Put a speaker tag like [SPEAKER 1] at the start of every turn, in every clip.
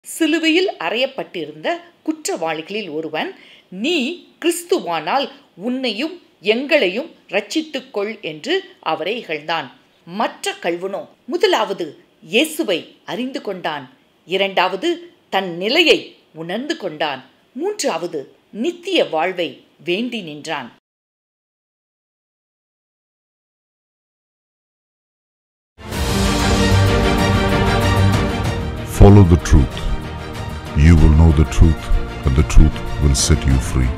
[SPEAKER 1] சிலுவையில் அறையப்பட்டிருந்த குற்றவாளிகளில் ஒருவன் நீ கிறிஸ்துவானால் உன்னையும் எங்களையும் ரட்சித்துக்கொள் என்று அவரை இகழ்ந்தான் மற்ற கல்வனோ முதலாவது இயேசுவை அறிந்து கொண்டான் இரண்டாவது தன் நிலையை உணர்ந்து கொண்டான் மூன்றாவது நித்திய வாழ்வை வேண்டி நின்றான்
[SPEAKER 2] Follow the truth. You will know the truth, and the truth will set you free.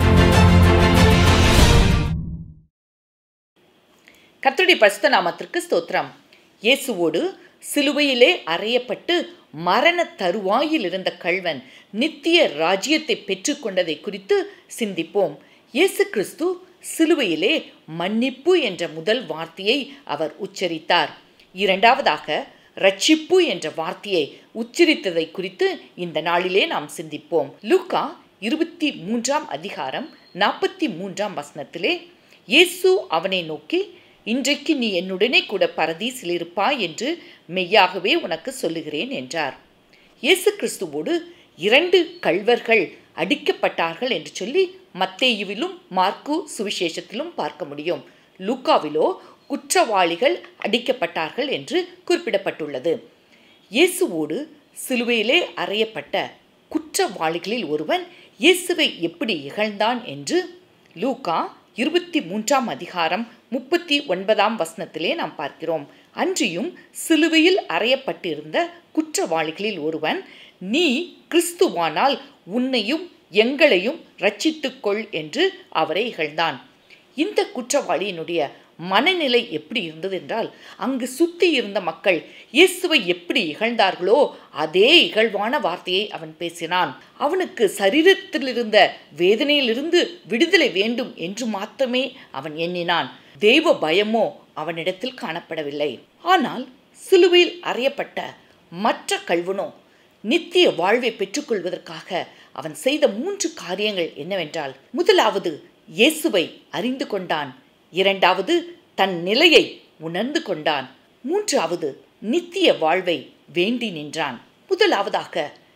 [SPEAKER 1] கர்த்தருடைய பரிசுத்த நாமத்திற்கு ஸ்தோத்திரம் இயேசுவோடு சிலுவையிலே அறையப்பட்டு மரண தருவாயில் இருந்த கள்வன் நித்திய ராஜ்யத்தை பெற்றுக்கொண்டதை குறித்து சிந்திப்போம் இயேசு கிறிஸ்து சிலுவையிலே மன்னிப்பு என்ற முதல் வார்த்தையை அவர் உச்சரித்தார் இரண்டாவதாக ரட்சிப்பு என்ற வார்த்தையை உச்சரித்ததை குறித்து இந்த நாளிலே நாம் சிந்திப்போம் லூக்கா இருபத்தி மூன்றாம் அதிகாரம் நாற்பத்தி மூன்றாம் வசனத்திலே இயேசு அவனை நோக்கி இன்றைக்கு நீ என்னுடனே கூட பரதீசில் இருப்பாய் என்று மெய்யாகவே உனக்கு சொல்லுகிறேன் என்றார் இயேசு கிறிஸ்துவோடு இரண்டு கள்வர்கள் அடிக்கப்பட்டார்கள் என்று சொல்லி மத்தேயுவிலும் மார்க்கு சுவிசேஷத்திலும் பார்க்க முடியும் லூக்காவிலோ குற்றவாளிகள் அடிக்கப்பட்டார்கள் என்று குறிப்பிடப்பட்டுள்ளது இயேசுவோடு சிலுவையிலே அறையப்பட்ட குற்றவாளிகளில் ஒருவன் இயேசுவை எப்படி இகழ்ந்தான் என்று லூக்கா இருபத்தி மூன்றாம் அதிகாரம் முப்பத்தி ஒன்பதாம் வசனத்திலே நாம் பார்க்கிறோம் அன்றியும் சிலுவையில் அறையப்பட்டிருந்த குற்றவாளிகளில் ஒருவன் நீ கிறிஸ்துவானால் உன்னையும் எங்களையும் ரட்சித்துக்கொள் என்று அவரை இகழ்ந்தான் இந்த குற்றவாளியினுடைய மனநிலை எப்படி இருந்தது என்றால் அங்கு சுற்றி இருந்த மக்கள் இயேசுவை எப்படி இகழ்ந்தார்களோ அதே இகழ்வான வார்த்தையை அவன் பேசினான் அவனுக்கு சரீரத்தில் இருந்த வேதனையிலிருந்து விடுதலை வேண்டும் என்று மாத்திரமே அவன் எண்ணினான் தெய்வ பயமோ அவனிடத்தில் காணப்படவில்லை ஆனால் சிலுவையில் அறையப்பட்ட மற்ற கல்வனோ நித்திய வாழ்வை பெற்றுக்கொள்வதற்காக அவன் செய்த மூன்று காரியங்கள் என்னவென்றால் முதலாவது இயேசுவை அறிந்து கொண்டான் இரண்டாவது தன் நிலையை உணர்ந்து கொண்டான் மூன்றாவது நித்திய வாழ்வை வேண்டி நின்றான் முதலாவதாக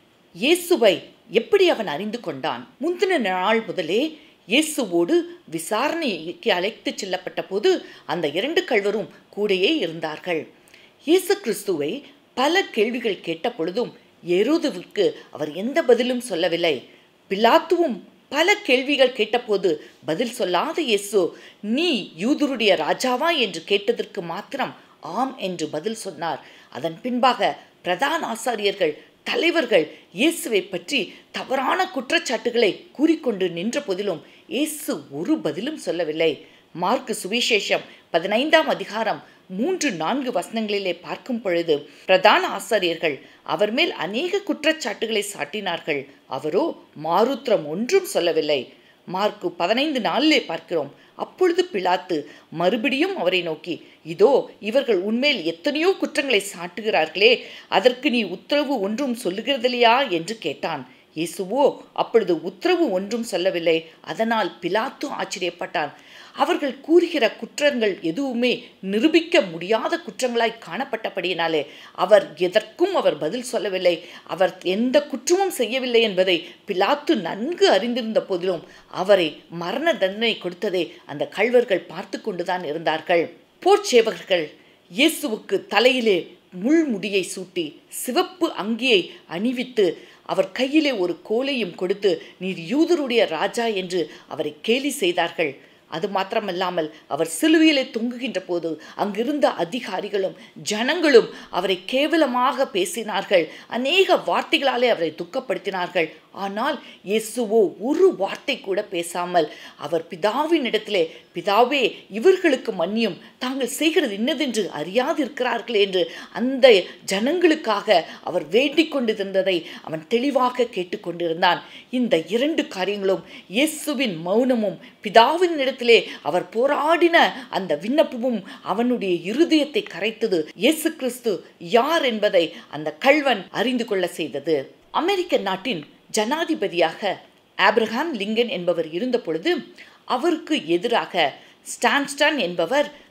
[SPEAKER 1] இயேசுவை எப்படி அவன் அறிந்து கொண்டான் முந்தின நாள் முதலே இயேசுவோடு விசாரணைக்கு அழைத்துச் செல்லப்பட்ட போது அந்த இரண்டு கள்வரும் கூடையே இருந்தார்கள் இயேசு கிறிஸ்துவை பல கேள்விகள் கேட்ட பொழுதும் எருதுவுக்கு அவர் எந்த பதிலும் சொல்லவில்லை பிலாத்துவும் பல கேள்விகள் கேட்டபோது பதில் சொல்லாத இயேசு நீ யூதருடைய ராஜாவா என்று கேட்டதற்கு மாத்திரம் ஆம் என்று பதில் சொன்னார் அதன் பின்பாக பிரதான ஆசாரியர்கள் தலைவர்கள் இயேசுவை பற்றி தவறான குற்றச்சாட்டுகளை கூறிக்கொண்டு நின்ற போதிலும் இயேசு ஒரு பதிலும் சொல்லவில்லை மார்க்கு சுவிசேஷம் பதினைந்தாம் அதிகாரம் மூன்று நான்கு வசனங்களிலே பார்க்கும் பொழுது பிரதான ஆசாரியர்கள் அவர் மேல் அநேக குற்றச்சாட்டுகளை சாட்டினார்கள் அவரோ மாருத்திரம் ஒன்றும் சொல்லவில்லை மார்க்கு பதினைந்து நாளிலே பார்க்கிறோம் அப்பொழுது பிலாத்து மறுபடியும் அவரை நோக்கி இதோ இவர்கள் உன்மேல் எத்தனையோ குற்றங்களை சாட்டுகிறார்களே அதற்கு நீ உத்தரவு ஒன்றும் சொல்லுகிறதில்லையா என்று கேட்டான் இயேசுவோ அப்பொழுது உத்தரவு ஒன்றும் சொல்லவில்லை அதனால் பிலாத்து ஆச்சரியப்பட்டான் அவர்கள் கூறுகிற குற்றங்கள் எதுவுமே நிரூபிக்க முடியாத குற்றங்களாய் காணப்பட்டபடியினாலே அவர் எதற்கும் அவர் பதில் சொல்லவில்லை அவர் எந்த குற்றமும் செய்யவில்லை என்பதை பிலாத்து நன்கு அறிந்திருந்த போதிலும் அவரை மரண தண்டனை கொடுத்ததை அந்த கள்வர்கள் பார்த்து கொண்டுதான் இருந்தார்கள் போர்ச்சேவகர்கள் இயேசுவுக்கு தலையிலே முள்முடியை சூட்டி சிவப்பு அங்கியை அணிவித்து அவர் கையிலே ஒரு கோலையும் கொடுத்து நீர் யூதருடைய ராஜா என்று அவரை கேலி செய்தார்கள் அது மாத்திரமல்லாமல் அவர் சிலுவையிலே தொங்குகின்ற போது அங்கிருந்த அதிகாரிகளும் ஜனங்களும் அவரை கேவலமாக பேசினார்கள் அநேக வார்த்தைகளாலே அவரை துக்கப்படுத்தினார்கள் ஆனால் இயேசுவோ ஒரு வார்த்தை கூட பேசாமல் அவர் பிதாவின் இடத்திலே பிதாவே இவர்களுக்கு மன்னியும் தாங்கள் செய்கிறது இன்னதென்று அறியாதிருக்கிறார்கள் என்று அந்த ஜனங்களுக்காக அவர் வேண்டிக் கொண்டிருந்ததை அவன் தெளிவாக கேட்டுக்கொண்டிருந்தான் இந்த இரண்டு காரியங்களும் இயேசுவின் மௌனமும் பிதாவின் இடத்திலே அவர் போராடின அந்த விண்ணப்பமும் அவனுடைய இருதயத்தை கரைத்தது இயேசு கிறிஸ்து யார் என்பதை அந்த கள்வன் அறிந்து கொள்ள செய்தது அமெரிக்க நாட்டின் ஜனாதிபதியாக ஆப்ரஹாம் லிங்கன் என்பவர் இருந்த பொழுது அவருக்கு எதிராக ஸ்டான்ஸ்டன் என்பவர்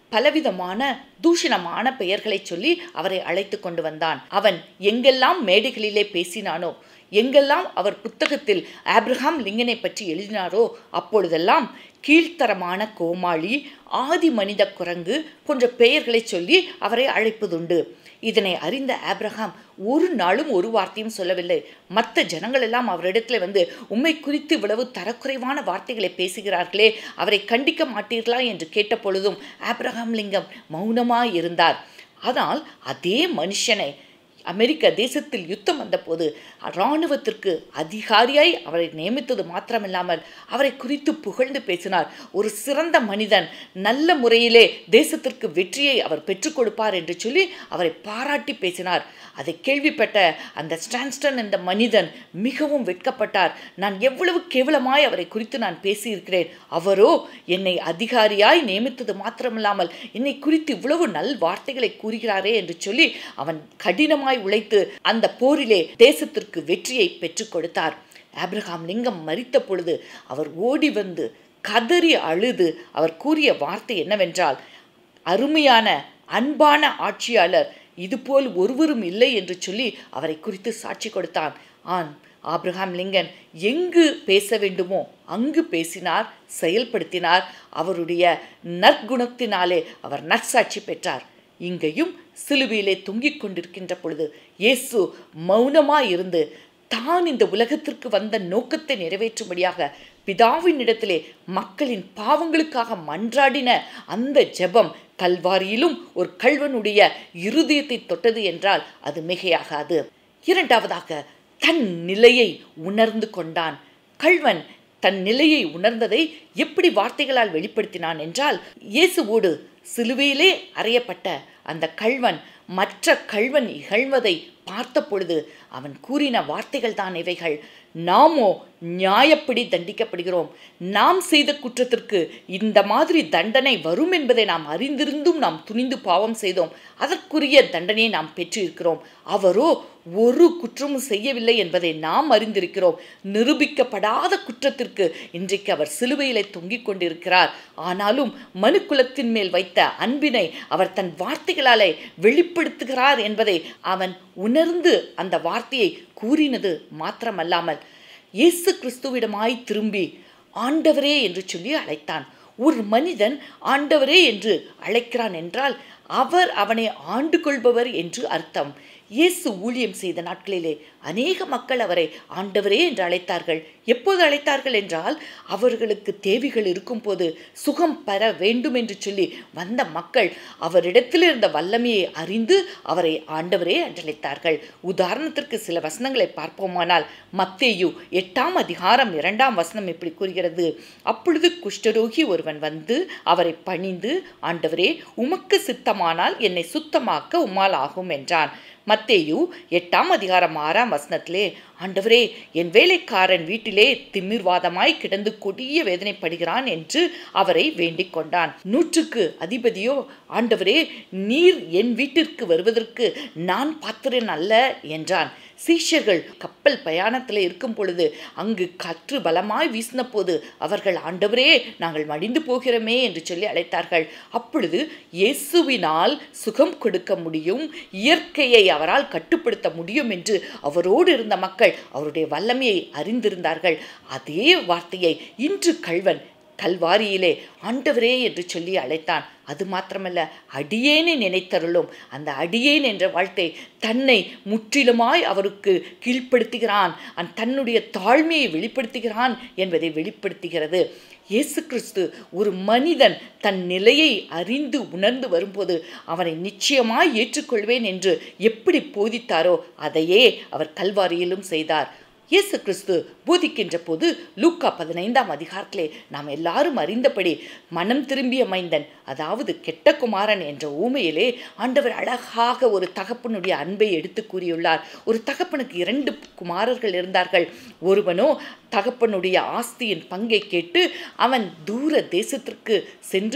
[SPEAKER 1] பலவிதமான தூஷணமான பெயர்களை சொல்லி அவரை அழைத்து கொண்டு வந்தான் அவன் எங்கெல்லாம் மேடைகளிலே பேசினானோ எங்கெல்லாம் அவர் புத்தகத்தில் ஆப்ரஹாம் லிங்கனை பற்றி எழுதினாரோ அப்பொழுதெல்லாம் கீழ்த்தரமான கோமாளி ஆதி மனித குரங்கு போன்ற பெயர்களை சொல்லி அவரை அழைப்பதுண்டு இதனை அறிந்த ஆப்ரஹாம் ஒரு நாளும் ஒரு வார்த்தையும் சொல்லவில்லை மற்ற ஜனங்கள் எல்லாம் அவரிடத்துல வந்து உண்மை குறித்து இவ்வளவு தரக்குறைவான வார்த்தைகளை பேசுகிறார்களே அவரை கண்டிக்க மாட்டீர்களா என்று கேட்ட பொழுதும் ஆப்ரஹாம் லிங்கம் மௌனமாய் இருந்தார் ஆனால் அதே மனுஷனை அமெரிக்க தேசத்தில் யுத்தம் வந்தபோது இராணுவத்திற்கு அதிகாரியாய் அவரை நியமித்தது மாத்திரமில்லாமல் அவரை குறித்து புகழ்ந்து பேசினார் ஒரு சிறந்த மனிதன் நல்ல முறையிலே தேசத்திற்கு வெற்றியை அவர் பெற்றுக் கொடுப்பார் என்று சொல்லி அவரை பாராட்டி பேசினார் அதை கேள்விப்பட்ட அந்த ஸ்டான்ஸ்டன் என்ற மனிதன் மிகவும் வெட்கப்பட்டார் நான் எவ்வளவு கேவலமாய் அவரை குறித்து நான் பேசியிருக்கிறேன் அவரோ என்னை அதிகாரியாய் நியமித்தது மாத்திரமில்லாமல் என்னை குறித்து இவ்வளவு நல் வார்த்தைகளை கூறுகிறாரே என்று சொல்லி அவன் கடினமாய் உழைத்து அந்த போரிலே தேசத்திற்கு வெற்றியை பெற்றுக் கொடுத்தார் ஆப்ரஹாம் லிங்கம் மறித்த பொழுது அவர் ஓடி வந்து கதறி அழுது அவர் கூறிய வார்த்தை என்னவென்றால் அருமையான அன்பான ஆட்சியாளர் இதுபோல் ஒருவரும் இல்லை என்று சொல்லி அவரை குறித்து சாட்சி கொடுத்தான் ஆன் ஆப்ரஹாம் லிங்கன் எங்கு பேச வேண்டுமோ அங்கு பேசினார் செயல்படுத்தினார் அவருடைய நற்குணத்தினாலே அவர் நற்சாட்சி பெற்றார் இங்கேயும் சிலுவையிலே தொங்கிக் கொண்டிருக்கின்ற பொழுது இயேசு மௌனமாய் இருந்து தான் இந்த உலகத்திற்கு வந்த நோக்கத்தை நிறைவேற்றும்படியாக பிதாவினிடத்திலே மக்களின் பாவங்களுக்காக மன்றாடின அந்த ஜெபம் கல்வாரியிலும் ஒரு கல்வனுடைய இருதயத்தை தொட்டது என்றால் அது மிகையாகாது இரண்டாவதாக தன் நிலையை உணர்ந்து கொண்டான் கல்வன் தன் நிலையை உணர்ந்ததை எப்படி வார்த்தைகளால் வெளிப்படுத்தினான் என்றால் இயேசுவோடு சிலுவையிலே அறையப்பட்ட அந்த கல்வன் மற்ற கல்வன் இகழ்வதை பார்த்த பொழுது அவன் கூறின வார்த்தைகள் தான் இவைகள் நாமோ நியாயப்படி தண்டிக்கப்படுகிறோம் நாம் செய்த குற்றத்திற்கு இந்த மாதிரி தண்டனை வரும் என்பதை நாம் அறிந்திருந்தும் நாம் துணிந்து பாவம் செய்தோம் அதற்குரிய தண்டனையை நாம் பெற்றிருக்கிறோம் அவரோ ஒரு குற்றமும் செய்யவில்லை என்பதை நாம் அறிந்திருக்கிறோம் நிரூபிக்கப்படாத குற்றத்திற்கு இன்றைக்கு அவர் சிலுவையிலே தொங்கிக் கொண்டிருக்கிறார் ஆனாலும் மனுக்குலத்தின் மேல் வைத்த அன்பினை அவர் தன் வார்த்தைகளாலே வெளிப்படுத்துகிறார் என்பதை அவன் உணர்ந்து அந்த வார்த்தையை கூறினது மாத்திரமல்லாமல் இயேசு கிறிஸ்துவிடமாய் திரும்பி ஆண்டவரே என்று சொல்லி அழைத்தான் ஒரு மனிதன் ஆண்டவரே என்று அழைக்கிறான் என்றால் அவர் அவனை ஆண்டு கொள்பவர் என்று அர்த்தம் இயேசு ஊழியம் செய்த நாட்களிலே அநேக மக்கள் அவரை ஆண்டவரே என்று அழைத்தார்கள் எப்போது அழைத்தார்கள் என்றால் அவர்களுக்கு தேவைகள் இருக்கும்போது சுகம் பெற வேண்டும் என்று சொல்லி வந்த மக்கள் அவரிடத்தில் இருந்த வல்லமையை அறிந்து அவரை ஆண்டவரே என்று அழைத்தார்கள் உதாரணத்திற்கு சில வசனங்களை பார்ப்போமானால் மத்தேயு எட்டாம் அதிகாரம் இரண்டாம் வசனம் இப்படி கூறுகிறது அப்பொழுது குஷ்டரோகி ஒருவன் வந்து அவரை பணிந்து ஆண்டவரே உமக்கு சித்தமானால் என்னை சுத்தமாக்க உம்மால் ஆகும் என்றான் மத்தேயு எட்டாம் அதிகாரம் ஆறாம் வசனத்திலே ஆண்டவரே என் வேலைக்காரன் வீட்டிலே திமிர்வாதமாய் கிடந்து கொடிய வேதனைப்படுகிறான் என்று அவரை வேண்டிக் கொண்டான் நூற்றுக்கு அதிபதியோ ஆண்டவரே நீர் என் வீட்டிற்கு வருவதற்கு நான் பாத்திரன் அல்ல என்றான் சீஷர்கள் கப்பல் பயணத்தில் இருக்கும் பொழுது அங்கு காற்று பலமாய் வீசின போது அவர்கள் ஆண்டவரே நாங்கள் மடிந்து போகிறோமே என்று சொல்லி அழைத்தார்கள் அப்பொழுது இயேசுவினால் சுகம் கொடுக்க முடியும் இயற்கையை அவரால் கட்டுப்படுத்த முடியும் என்று அவரோடு இருந்த மக்கள் அவருடைய வல்லமையை அறிந்திருந்தார்கள் அதே வார்த்தையை இன்று கல்வன் கல்வாரியிலே ஆண்டவரே என்று சொல்லி அழைத்தான் அது மாத்திரமல்ல அடியேனை நினைத்தருளும் அந்த அடியேன் என்ற வாழ்த்தை தன்னை முற்றிலுமாய் அவருக்கு கீழ்ப்படுத்துகிறான் அந் தன்னுடைய தாழ்மையை வெளிப்படுத்துகிறான் என்பதை வெளிப்படுத்துகிறது இயேசு கிறிஸ்து ஒரு மனிதன் தன் நிலையை அறிந்து உணர்ந்து வரும்போது அவனை நிச்சயமாய் ஏற்றுக்கொள்வேன் என்று எப்படி போதித்தாரோ அதையே அவர் கல்வாரியிலும் செய்தார் இயேசு கிறிஸ்து போதிக்கின்ற போது லூக்கா பதினைந்தாம் அதிகாரத்திலே நாம் எல்லாரும் அறிந்தபடி மனம் திரும்பிய மைந்தன் அதாவது கெட்ட குமாரன் என்ற ஊமையிலே ஆண்டவர் அழகாக ஒரு தகப்பனுடைய அன்பை எடுத்து கூறியுள்ளார் ஒரு தகப்பனுக்கு இரண்டு குமாரர்கள் இருந்தார்கள் ஒருவனோ தகப்பனுடைய ஆஸ்தியின் பங்கை கேட்டு அவன் தூர தேசத்திற்கு சென்று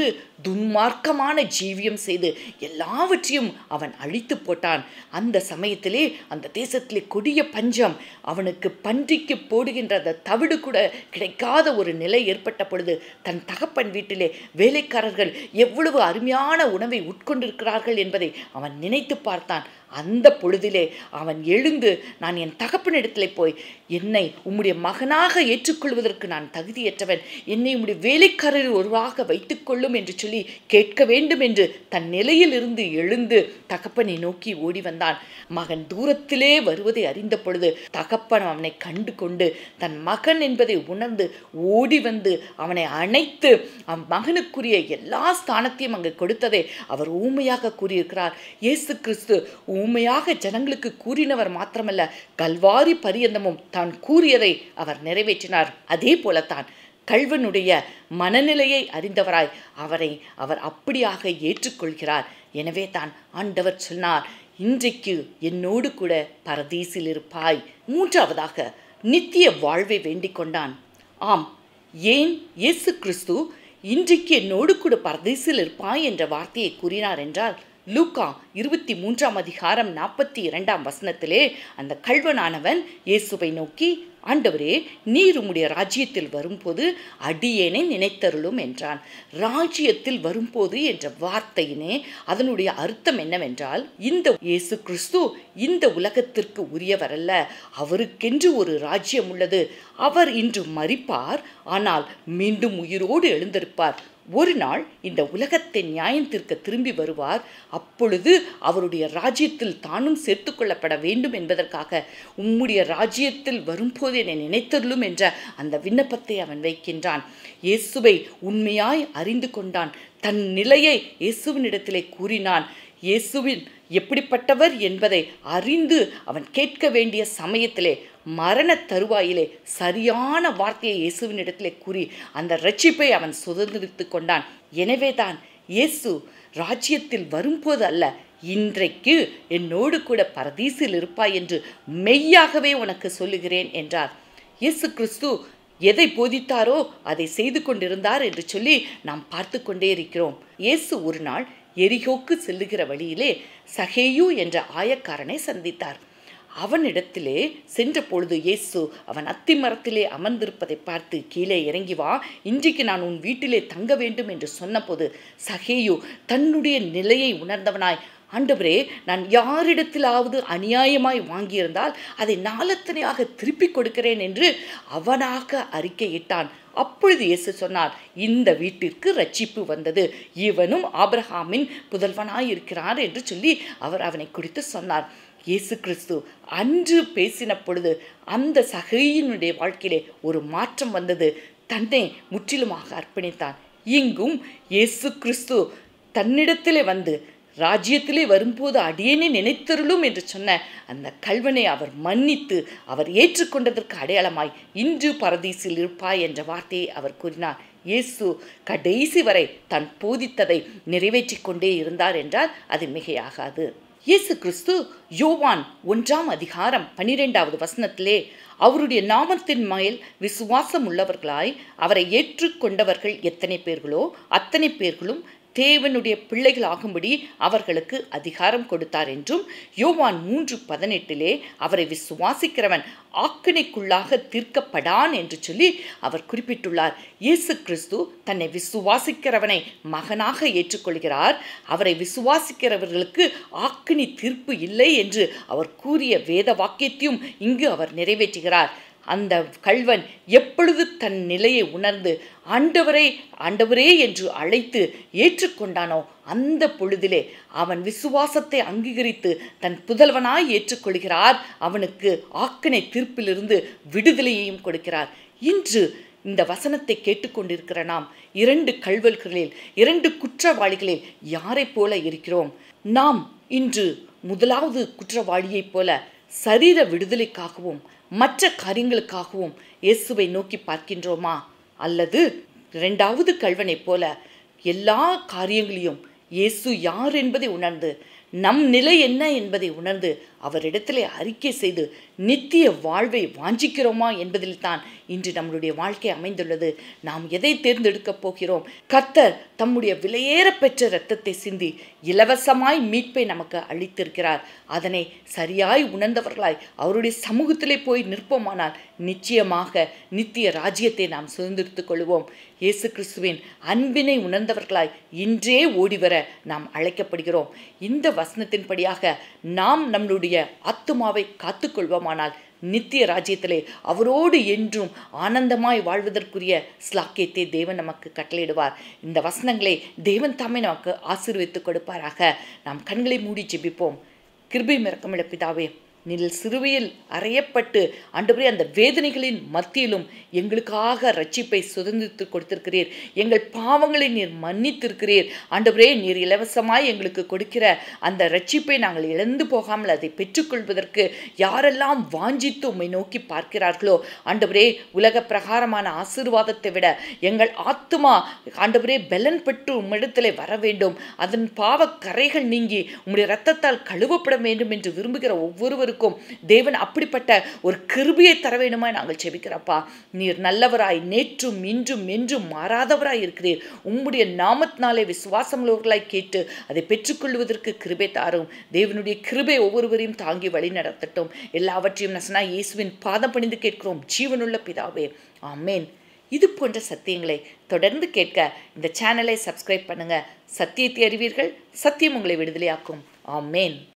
[SPEAKER 1] துன்மார்க்கமான ஜீவியம் செய்து எல்லாவற்றையும் அவன் அழித்து போட்டான் அந்த சமயத்திலே அந்த தேசத்திலே கொடிய பஞ்சம் அவனுக்கு பன்றிக்கு போடுகின்ற அந்த தவிடு கூட கிடைக்காத ஒரு நிலை ஏற்பட்ட பொழுது தன் தகப்பன் வீட்டிலே வேலைக்காரர்கள் எவ்வளவு அருமையான உணவை உட்கொண்டிருக்கிறார்கள் என்பதை அவன் நினைத்து பார்த்தான் அந்த பொழுதிலே அவன் எழுந்து நான் என் தகப்பனிடத்திலே போய் என்னை உம்முடைய மகனாக ஏற்றுக்கொள்வதற்கு நான் தகுதியற்றவன் என்னை உம்முடைய வேலைக்காரரில் ஒருவாக வைத்துக்கொள்ளும் என்று சொல்லி கேட்க வேண்டும் என்று தன் நிலையிலிருந்து எழுந்து தகப்பனை நோக்கி ஓடி வந்தான் மகன் தூரத்திலே வருவதை அறிந்த பொழுது தகப்பன் அவனை கண்டு கொண்டு தன் மகன் என்பதை உணர்ந்து ஓடி வந்து அவனை அணைத்து அவன் மகனுக்குரிய எல்லா ஸ்தானத்தையும் அங்கு கொடுத்ததை அவர் ஊமையாக கூறியிருக்கிறார் இயேசு கிறிஸ்து ஊமையாக ஜனங்களுக்கு கூறினவர் மாத்திரமல்ல கல்வாரி பரியந்தமும் தான் கூறியதை அவர் நிறைவேற்றினார் அதே போலத்தான் கல்வனுடைய மனநிலையை அறிந்தவராய் அவரை அவர் அப்படியாக ஏற்றுக்கொள்கிறார் எனவே தான் ஆண்டவர் சொன்னார் இன்றைக்கு என்னோடு கூட பரதீசில் இருப்பாய் மூன்றாவதாக நித்திய வாழ்வை வேண்டிக் கொண்டான் ஆம் ஏன் இயேசு கிறிஸ்து இன்றைக்கு என்னோடு கூட பரதேசில் இருப்பாய் என்ற வார்த்தையை கூறினார் என்றால் லூக்கா இருபத்தி மூன்றாம் அதிகாரம் நாற்பத்தி இரண்டாம் வசனத்திலே அந்த கல்வனானவன் இயேசுவை நோக்கி ஆண்டவரே நீர் உம்முடைய ராஜ்யத்தில் வரும்போது அடியேனை நினைத்தருளும் என்றான் ராஜ்யத்தில் வரும்போது என்ற வார்த்தையினே அதனுடைய அர்த்தம் என்னவென்றால் இந்த இயேசு கிறிஸ்து இந்த உலகத்திற்கு உரியவர் அல்ல அவருக்கென்று ஒரு ராஜ்யம் உள்ளது அவர் இன்று மறிப்பார் ஆனால் மீண்டும் உயிரோடு எழுந்திருப்பார் ஒரு நாள் இந்த உலகத்தை நியாயம் தீர்க்க திரும்பி வருவார் அப்பொழுது அவருடைய ராஜ்யத்தில் தானும் சேர்த்து கொள்ளப்பட வேண்டும் என்பதற்காக உம்முடைய ராஜ்யத்தில் வரும்போது என்னை நினைத்தருளும் என்ற அந்த விண்ணப்பத்தை அவன் வைக்கின்றான் இயேசுவை உண்மையாய் அறிந்து கொண்டான் தன் நிலையை இயேசுவினிடத்திலே கூறினான் இயேசுவின் எப்படிப்பட்டவர் என்பதை அறிந்து அவன் கேட்க வேண்டிய சமயத்திலே மரண தருவாயிலே சரியான வார்த்தையை இயேசுவினிடத்திலே கூறி அந்த ரட்சிப்பை அவன் சுதந்திரித்து கொண்டான் எனவேதான் இயேசு ராஜ்யத்தில் வரும்போது அல்ல இன்றைக்கு என்னோடு கூட பரதீசில் இருப்பாய் என்று மெய்யாகவே உனக்கு சொல்லுகிறேன் என்றார் இயேசு கிறிஸ்து எதை போதித்தாரோ அதை செய்து கொண்டிருந்தார் என்று சொல்லி நாம் பார்த்து கொண்டே இருக்கிறோம் இயேசு ஒரு நாள் எரிகோக்கு செல்லுகிற வழியிலே சகேயு என்ற ஆயக்காரனை சந்தித்தார் அவனிடத்திலே சென்ற பொழுது இயேசு அவன் அத்தி மரத்திலே அமர்ந்திருப்பதை பார்த்து கீழே இறங்கி வா இன்றைக்கு நான் உன் வீட்டிலே தங்க வேண்டும் என்று சொன்னபோது சகேயு தன்னுடைய நிலையை உணர்ந்தவனாய் ஆண்டவரே நான் யாரிடத்திலாவது அநியாயமாய் வாங்கியிருந்தால் அதை நாளத்தனையாக திருப்பிக் கொடுக்கிறேன் என்று அவனாக அறிக்கையிட்டான் அப்பொழுது இயேசு சொன்னார் இந்த வீட்டிற்கு ரட்சிப்பு வந்தது இவனும் ஆபிரகாமின் புதல்வனாயிருக்கிறார் என்று சொல்லி அவர் அவனை குறித்து சொன்னார் இயேசு கிறிஸ்து அன்று பேசின பொழுது அந்த சகையினுடைய வாழ்க்கையிலே ஒரு மாற்றம் வந்தது தன்னை முற்றிலுமாக அர்ப்பணித்தான் இங்கும் இயேசு கிறிஸ்து தன்னிடத்திலே வந்து ராஜ்யத்திலே வரும்போது அடியேனே நினைத்தருளும் என்று சொன்ன அந்த கல்வனை அவர் மன்னித்து அவர் ஏற்றுக்கொண்டதற்கு அடையாளமாய் இன்று பரதீசில் இருப்பாய் என்ற வார்த்தையை அவர் கூறினார் இயேசு கடைசி வரை தன் போதித்ததை நிறைவேற்றிக் கொண்டே இருந்தார் என்றால் அது மிகையாகாது இயேசு கிறிஸ்து யோவான் ஒன்றாம் அதிகாரம் பனிரெண்டாவது வசனத்திலே அவருடைய நாமத்தின் மேல் விசுவாசம் உள்ளவர்களாய் அவரை ஏற்றுக்கொண்டவர்கள் எத்தனை பேர்களோ அத்தனை பேர்களும் தேவனுடைய பிள்ளைகளாகும்படி அவர்களுக்கு அதிகாரம் கொடுத்தார் என்றும் யோவான் மூன்று பதினெட்டிலே அவரை விசுவாசிக்கிறவன் ஆக்கினைக்குள்ளாக தீர்க்கப்படான் என்று சொல்லி அவர் குறிப்பிட்டுள்ளார் இயேசு கிறிஸ்து தன்னை விசுவாசிக்கிறவனை மகனாக ஏற்றுக்கொள்கிறார் அவரை விசுவாசிக்கிறவர்களுக்கு ஆக்கினி தீர்ப்பு இல்லை என்று அவர் கூறிய வேத வாக்கியத்தையும் இங்கு அவர் நிறைவேற்றுகிறார் அந்த கல்வன் எப்பொழுது தன் நிலையை உணர்ந்து ஆண்டவரே ஆண்டவரே என்று அழைத்து ஏற்றுக்கொண்டானோ அந்த பொழுதிலே அவன் விசுவாசத்தை அங்கீகரித்து தன் புதல்வனாய் ஏற்றுக்கொள்கிறார் அவனுக்கு ஆக்கினை தீர்ப்பிலிருந்து விடுதலையையும் கொடுக்கிறார் இன்று இந்த வசனத்தை கேட்டுக்கொண்டிருக்கிற நாம் இரண்டு கல்வல்களில் இரண்டு குற்றவாளிகளில் யாரைப் போல இருக்கிறோம் நாம் இன்று முதலாவது குற்றவாளியைப் போல சரீர விடுதலைக்காகவும் மற்ற காரியங்களுக்காகவும் இயேசுவை நோக்கி பார்க்கின்றோமா அல்லது இரண்டாவது கல்வனைப் போல எல்லா காரியங்களையும் இயேசு யார் என்பதை உணர்ந்து நம் நிலை என்ன என்பதை உணர்ந்து அவரிடத்திலே அறிக்கை செய்து நித்திய வாழ்வை வாஞ்சிக்கிறோமா என்பதில் தான் இன்று நம்மளுடைய வாழ்க்கை அமைந்துள்ளது நாம் எதை தேர்ந்தெடுக்கப் போகிறோம் கர்த்தர் தம்முடைய விலையேற பெற்ற இரத்தத்தை சிந்தி இலவசமாய் மீட்பை நமக்கு அளித்திருக்கிறார் அதனை சரியாய் உணர்ந்தவர்களாய் அவருடைய சமூகத்திலே போய் நிற்போமானால் நிச்சயமாக நித்திய ராஜ்யத்தை நாம் சுதந்திரித்துக் கொள்வோம் இயேசு கிறிஸ்துவின் அன்பினை உணர்ந்தவர்களாய் இன்றே ஓடிவர நாம் அழைக்கப்படுகிறோம் இந்த வசனத்தின்படியாக நாம் நம்மளுடைய ஆத்துமாவை காத்துக்கொள்வோமானால் நித்திய ராஜ்யத்திலே அவரோடு என்றும் ஆனந்தமாய் வாழ்வதற்குரிய ஸ்லாக்கியத்தை தேவன் நமக்கு கட்டளையிடுவார் இந்த வசனங்களை தேவன் தாமே நமக்கு ஆசீர்வதித்துக் கொடுப்பாராக நாம் கண்களை மூடி ஜெபிப்போம் கிருபை மிறக்கமிட பிதாவே நீரில் சிறுவையில் அறையப்பட்டு ஆண்டவரே அந்த வேதனைகளின் மத்தியிலும் எங்களுக்காக ரட்சிப்பை சுதந்திரித்து கொடுத்திருக்கிறீர் எங்கள் பாவங்களை நீர் மன்னித்திருக்கிறீர் ஆண்டவரே நீர் இலவசமாய் எங்களுக்கு கொடுக்கிற அந்த ரட்சிப்பை நாங்கள் இழந்து போகாமல் அதை பெற்றுக்கொள்வதற்கு யாரெல்லாம் வாஞ்சித்து உம்மை நோக்கி பார்க்கிறார்களோ ஆண்டவரே உலக பிரகாரமான ஆசீர்வாதத்தை விட எங்கள் ஆத்துமா ஆண்டவரே பெலன் பெற்று உம்மிடத்திலே வர வேண்டும் அதன் பாவ கரைகள் நீங்கி உம்முடைய ரத்தத்தால் கழுவப்பட வேண்டும் என்று விரும்புகிற ஒவ்வொருவருக்கும் தேவன் அப்படிப்பட்ட ஒரு கிருபியை தர வேண்டுமா நாங்கள் செபிக்கிறப்பா நீர் நல்லவராய் நேற்றும் இன்றும் என்றும் மாறாதவராய் இருக்கிறீர் உம்முடைய நாமத்தினாலே விசுவாசமுள்ளவர்களாய் கேட்டு அதை பெற்றுக்கொள்வதற்கு கிருபை தாரும் தேவனுடைய கிருபை ஒவ்வொருவரையும் தாங்கி வழி நடத்தட்டும் எல்லாவற்றையும் நசனா இயேசுவின் பாதம் பணிந்து கேட்கிறோம் ஜீவனுள்ள பிதாவே ஆமேன் இது போன்ற சத்தியங்களை தொடர்ந்து கேட்க இந்த சேனலை சப்ஸ்கிரைப் பண்ணுங்க சத்தியத்தை அறிவீர்கள் சத்தியம் உங்களை விடுதலையாக்கும் ஆமேன்